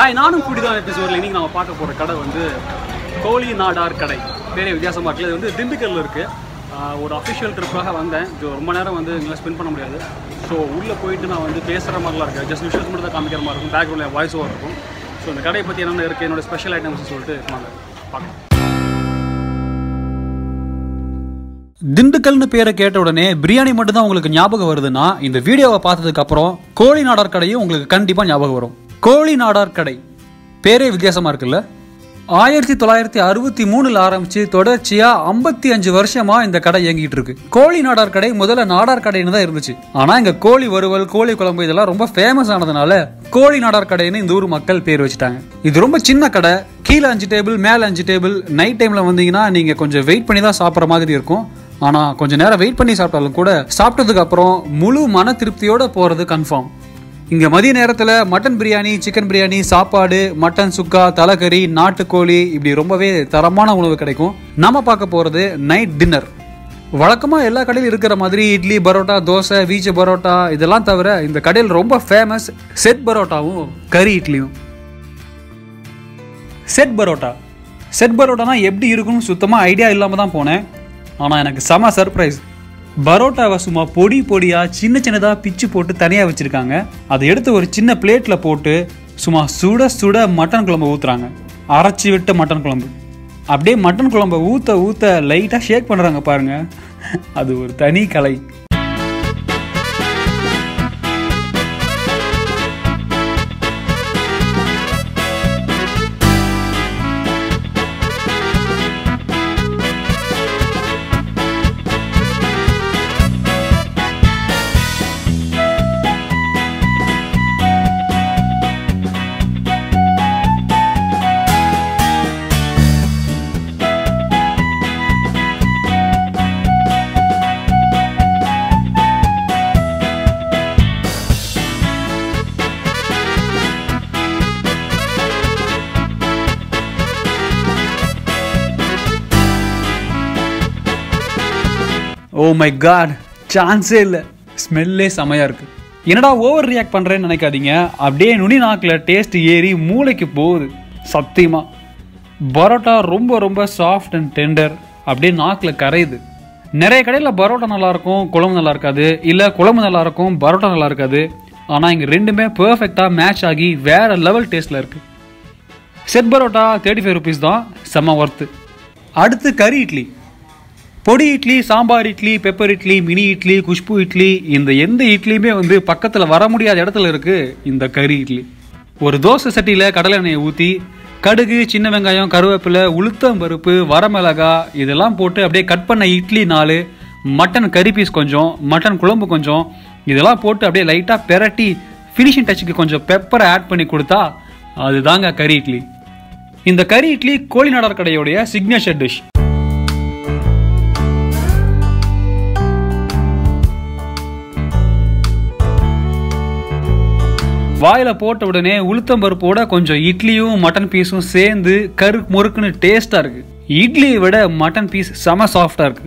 hi நானும் குடி தான் எபிசோடில் இன்னைக்கு நம்ம பார்க்க போகிற கடை வந்து கோழி நாடார் கடை பெரிய வித்தியாசமாக இருக்குது இது வந்து திண்டுக்கல்ல இருக்குது ஒரு அஃபிஷியல் ட்ரிப்பாக வந்தேன் இது ரொம்ப நேரம் வந்து எங்களால் ஸ்பெண்ட் பண்ண முடியாது ஸோ உள்ளே போயிட்டு நான் வந்து பேசுகிற மாதிரிலாம் இருக்கேன் ஜஸ்ட் விஷயஸ் மட்டும் தான் காமிக்கிற மாதிரி இருக்கும் பேக்ரவுண்டில் வாய்ஸ் ஓவர் இருக்கும் ஸோ இந்த கடையை பற்றி என்னென்ன இருக்குது என்னோட ஸ்பெஷல் ஐட்டம்ஸ் சொல்லிட்டு நாங்கள் பார்க்கலாம் திண்டுக்கல்னு பேரை கேட்ட உடனே பிரியாணி மட்டும் தான் உங்களுக்கு ஞாபகம் வருதுன்னா இந்த வீடியோவை பார்த்ததுக்கு அப்புறம் கோழி நாடார் கடையும் உங்களுக்கு கண்டிப்பாக ஞாபகம் வரும் கோழி நாடார் கடை பேரே வித்தியாசமாக இருக்குல்ல ஆயிரத்தி தொள்ளாயிரத்தி அறுபத்தி மூணில் ஆரம்பிச்சு தொடர்ச்சியாக ஐம்பத்தி அஞ்சு வருஷமா இந்த கடை இயங்கிட்டு இருக்கு கோழி நாடார் கடை முதல்ல நாடார் கடைன்னு தான் இருந்துச்சு ஆனால் இங்கே கோழி வறுவல் கோழி குழம்பு இதெல்லாம் ரொம்ப ஃபேமஸ் ஆனதுனால கோழி நாடார் கடைன்னு இந்த ஊர் மக்கள் பேர் வச்சுட்டாங்க இது ரொம்ப சின்ன கடை கீழே அஞ்சு டேபிள் மேலே அஞ்சு டேபிள் நைட் டைமில் வந்தீங்கன்னா நீங்கள் கொஞ்சம் வெயிட் பண்ணி தான் சாப்பிட்ற மாதிரி இருக்கும் ஆனால் கொஞ்ச நேரம் வெயிட் பண்ணி சாப்பிட்டாலும் கூட சாப்பிட்டதுக்கு அப்புறம் முழு மன திருப்தியோட போகிறது கன்ஃபார்ம் இங்கே மதிய நேரத்தில் மட்டன் பிரியாணி சிக்கன் பிரியாணி சாப்பாடு மட்டன் சுக்கா தலைக்கறி நாட்டுக்கோழி இப்படி ரொம்பவே தரமான உணவு கிடைக்கும் நாம பார்க்க போகிறது நைட் டின்னர் வழக்கமாக எல்லா கடையிலும் இருக்கிற மாதிரி இட்லி பரோட்டா தோசை வீச்சு பரோட்டா இதெல்லாம் தவிர இந்த கடையில் ரொம்ப ஃபேமஸ் செட் பரோட்டாவும் கறி இட்லியும் செட் பரோட்டா செட் பரோட்டானா எப்படி இருக்கும்னு சுத்தமாக ஐடியா இல்லாமல் தான் போனேன் ஆனால் எனக்கு செம சர்ப்ரைஸ் பரோட்டாவை சும்மா பொடி பொடியாக சின்ன சின்னதாக பிச்சு போட்டு தனியாக வச்சுருக்காங்க அதை எடுத்து ஒரு சின்ன பிளேட்டில் போட்டு சும்மா சுட சுட மட்டன் குழம்பு ஊற்றுறாங்க அரைச்சி விட்ட மட்டன் குழம்பு அப்படியே மட்டன் குழம்பை ஊற்ற ஊற்ற லைட்டாக ஷேக் பண்ணுறாங்க பாருங்க அது ஒரு தனி கலை ஓ மை காட் சான்ஸே இல்லை ஸ்மெல்லே செமையாக இருக்குது என்னடா ஓவர் ரியாக்ட் பண்ணுறேன்னு நினைக்காதீங்க அப்படியே நுனி நாக்கில் டேஸ்ட் ஏறி மூளைக்கு போகுது சத்தியமாக பரோட்டா ரொம்ப ரொம்ப சாஃப்ட் அண்ட் டெண்டர் அப்படியே நாக்கில் கரையுது நிறைய கடையில் பரோட்டா நல்லாயிருக்கும் குழம்பு நல்லா இருக்காது இல்லை குழம்பு நல்லா இருக்கும் பரோட்டா நல்லா இருக்காது ஆனால் இங்கே ரெண்டுமே பர்ஃபெக்டாக மேட்ச் ஆகி வேற லெவல் டேஸ்ட்டில் இருக்குது set parotta thirty five rupees தான் செம்ம ஒர்த்து அடுத்து கறி இட்லி பொடி இட்லி சாம்பார் இட்லி பெப்பர் இட்லி மினி இட்லி குஷ்பு இட்லி இந்த எந்த இட்லியுமே வந்து பக்கத்தில் வர முடியாத இடத்துல இருக்கு இந்த கறி இட்லி ஒரு தோசை சட்டியில் கடலை எண்ணெயை ஊற்றி கடுகு சின்ன வெங்காயம் கருவேப்பிலை உளுத்தம் பருப்பு வரமிளகா இதெல்லாம் போட்டு அப்படியே கட் பண்ண இட்லி நாலு மட்டன் கறி பீஸ் கொஞ்சம் மட்டன் குழம்பு கொஞ்சம் இதெல்லாம் போட்டு அப்படியே லைட்டாக பெரட்டி ஃபினிஷிங் டச்சுக்கு கொஞ்சம் பெப்பரை ஆட் பண்ணி கொடுத்தா அதுதாங்க கறி இட்லி இந்த கறி இட்லி கோழி நாடார் கடையோடைய சிக்னேச்சர் டிஷ் வாயில போட்ட உடனே உளுத்தம் பருப்போட கொஞ்சம் இட்லியும் மட்டன் பீஸும் சேர்ந்து கரு முறுக்குன்னு டேஸ்டா இருக்கு இட்லியை விட மட்டன் பீஸ் செம சாஃப்டா இருக்கு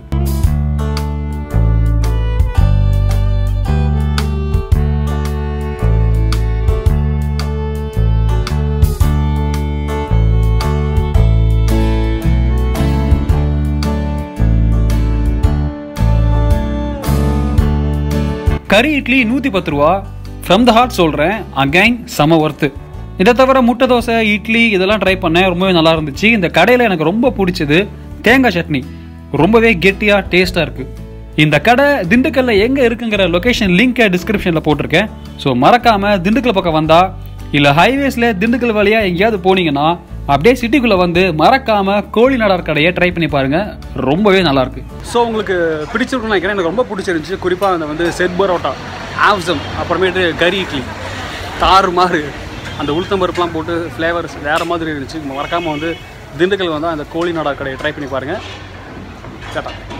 கறி இட்லி நூற்றி பத்து ரூபா ஃப்ரம் த ஹார்ட் சொல்கிறேன் அகைன் செம ஒர்த்து இதை தவிர முட்டை தோசை இட்லி இதெல்லாம் ட்ரை பண்ணேன் ரொம்பவே நல்லா இருந்துச்சு இந்த கடையில் எனக்கு ரொம்ப பிடிச்சது தேங்காய் சட்னி ரொம்பவே கெட்டியாக டேஸ்ட்டாக இருக்குது இந்த கடை திண்டுக்கல்ல எங்கே இருக்குங்கிற லொக்கேஷன் லிங்கை டிஸ்கிரிப்ஷனில் போட்டிருக்கேன் ஸோ மறக்காமல் திண்டுக்கல் பக்கம் வந்தால் இல்லை ஹைவேஸில் திண்டுக்கல் வழியாக எங்கேயாவது போனீங்கன்னா அப்படியே சிட்டிக்குள்ளே வந்து மறக்காம கோழி நாடார் கடையை ட்ரை பண்ணி பாருங்க ரொம்பவே நல்லா இருக்கு ஸோ உங்களுக்கு பிடிச்சிருக்குன்னு நினைக்கிறேன் எனக்கு ரொம்ப பிடிச்சிருந்துச்சு குறிப்பாக அந்த வந்து செட் பரோட்டா ஆவ்சம் அப்புறமேட்டு கறி இட்லி தாறு மாறு அந்த உளுத்தம் பருப்புலாம் போட்டு ஃப்ளேவர்ஸ் வேறு மாதிரி இருந்துச்சு மறக்காமல் வந்து திண்டுக்கல் வந்தால் அந்த கோழி நாடார் கடையை ட்ரை பண்ணி பாருங்கள் கேட்டா